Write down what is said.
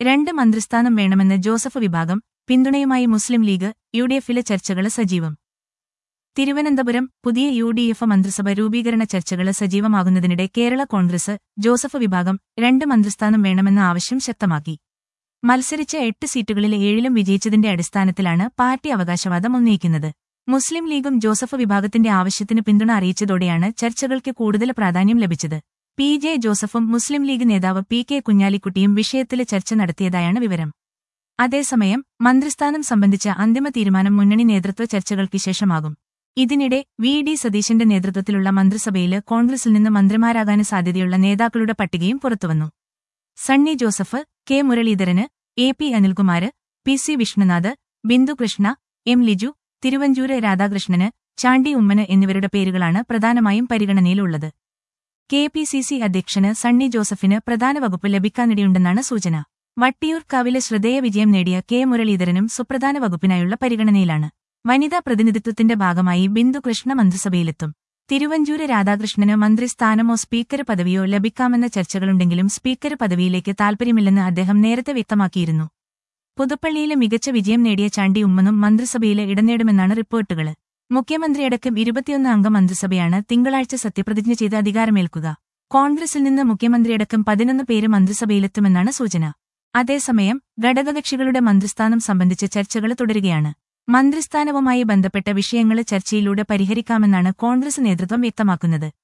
രണ്ട് മന്ത്രിസ്ഥാനം വേണമെന്ന് ജോസഫ് വിഭാഗം പിന്തുണയുമായി മുസ്ലിം ലീഗ് യു ഡി എഫിലെ ചർച്ചകള് സജീവം തിരുവനന്തപുരം പുതിയ യു ഡി എഫ് മന്ത്രിസഭ രൂപീകരണ ചർച്ചകള് സജീവമാകുന്നതിനിടെ കേരള കോൺഗ്രസ് ജോസഫ് വിഭാഗം രണ്ട് മന്ത്രിസ്ഥാനം വേണമെന്ന ആവശ്യം ശക്തമാക്കി മത്സരിച്ച എട്ട് സീറ്റുകളിൽ ഏഴിലും വിജയിച്ചതിന്റെ അടിസ്ഥാനത്തിലാണ് പാർട്ടി അവകാശവാദം ഉന്നയിക്കുന്നത് മുസ്ലിം ലീഗും ജോസഫ് വിഭാഗത്തിന്റെ ആവശ്യത്തിന് പിന്തുണ അറിയിച്ചതോടെയാണ് ചർച്ചകൾക്ക് കൂടുതൽ പ്രാധാന്യം ലഭിച്ചത് പി ജെ ജോസഫും മുസ്ലിം ലീഗ് നേതാവ് പി കെ കുഞ്ഞാലിക്കുട്ടിയും വിഷയത്തില് ചർച്ച നടത്തിയതായാണ് വിവരം അതേസമയം മന്ത്രിസ്ഥാനം സംബന്ധിച്ച അന്തിമ തീരുമാനം മുന്നണി നേതൃത്വ ചർച്ചകൾക്ക് ശേഷമാകും ഇതിനിടെ വി ഡി സതീശന്റെ നേതൃത്വത്തിലുള്ള മന്ത്രിസഭയില് കോൺഗ്രസിൽ നിന്ന് മന്ത്രിമാരാകാന് സാധ്യതയുള്ള നേതാക്കളുടെ പട്ടികയും പുറത്തുവന്നു Sunny Joseph K Muraleedharan A P Anilkumar P C Vishnunath Bindukrishna M Liju Thiruvanchoor Radhakrishnan Chandy Oommen എന്നിവരുടെ പേരുകളാണ് പ്രധാനമായും പരിഗണനയിലുള്ളത് കെ പി സി സി അധ്യക്ഷന് സണ്ണി ജോസഫിന് പ്രധാന വകുപ്പ് ലഭിക്കാനിടയുണ്ടെന്നാണ് സൂചന വട്ടിയൂർക്കാവിലെ ശ്രദ്ധേയ വിജയം നേടിയ കെ മുരളീധരനും സുപ്രധാന വകുപ്പിനായുള്ള പരിഗണനയിലാണ് വനിതാ പ്രതിനിധിത്വത്തിന്റെ ഭാഗമായി ബിന്ദു കൃഷ്ണ മന്ത്രിസഭയിലെത്തും തിരുവഞ്ചൂര് രാധാകൃഷ്ണന് മന്ത്രിസ്ഥാനമോ സ്പീക്കർ പദവിയോ ലഭിക്കാമെന്ന ചർച്ചകളുണ്ടെങ്കിലും സ്പീക്കർ പദവിയിലേക്ക് താൽപര്യമില്ലെന്ന് അദ്ദേഹം നേരത്തെ വ്യക്തമാക്കിയിരുന്നു പുതുപ്പള്ളിയിലെ മികച്ച വിജയം നേടിയ ചാണ്ടി ഉമ്മനും മന്ത്രിസഭയിലെ ഇടം നേടുമെന്നാണ് റിപ്പോർട്ടുകള് മുഖ്യമന്ത്രിയടക്കം ഇരുപത്തിയൊന്ന് അംഗ മന്ത്രിസഭയാണ് തിങ്കളാഴ്ച സത്യപ്രതിജ്ഞ ചെയ്ത് അധികാരമേൽക്കുക കോൺഗ്രസിൽ നിന്ന് മുഖ്യമന്ത്രിയടക്കം പതിനൊന്ന് പേര് മന്ത്രിസഭയിലെത്തുമെന്നാണ് സൂചന അതേസമയം ഘടകകക്ഷികളുടെ മന്ത്രിസ്ഥാനം സംബന്ധിച്ച് ചർച്ചകൾ തുടരുകയാണ് മന്ത്രിസ്ഥാനവുമായി ബന്ധപ്പെട്ട വിഷയങ്ങൾ ചർച്ചയിലൂടെ പരിഹരിക്കാമെന്നാണ് കോൺഗ്രസ് നേതൃത്വം വ്യക്തമാക്കുന്നത്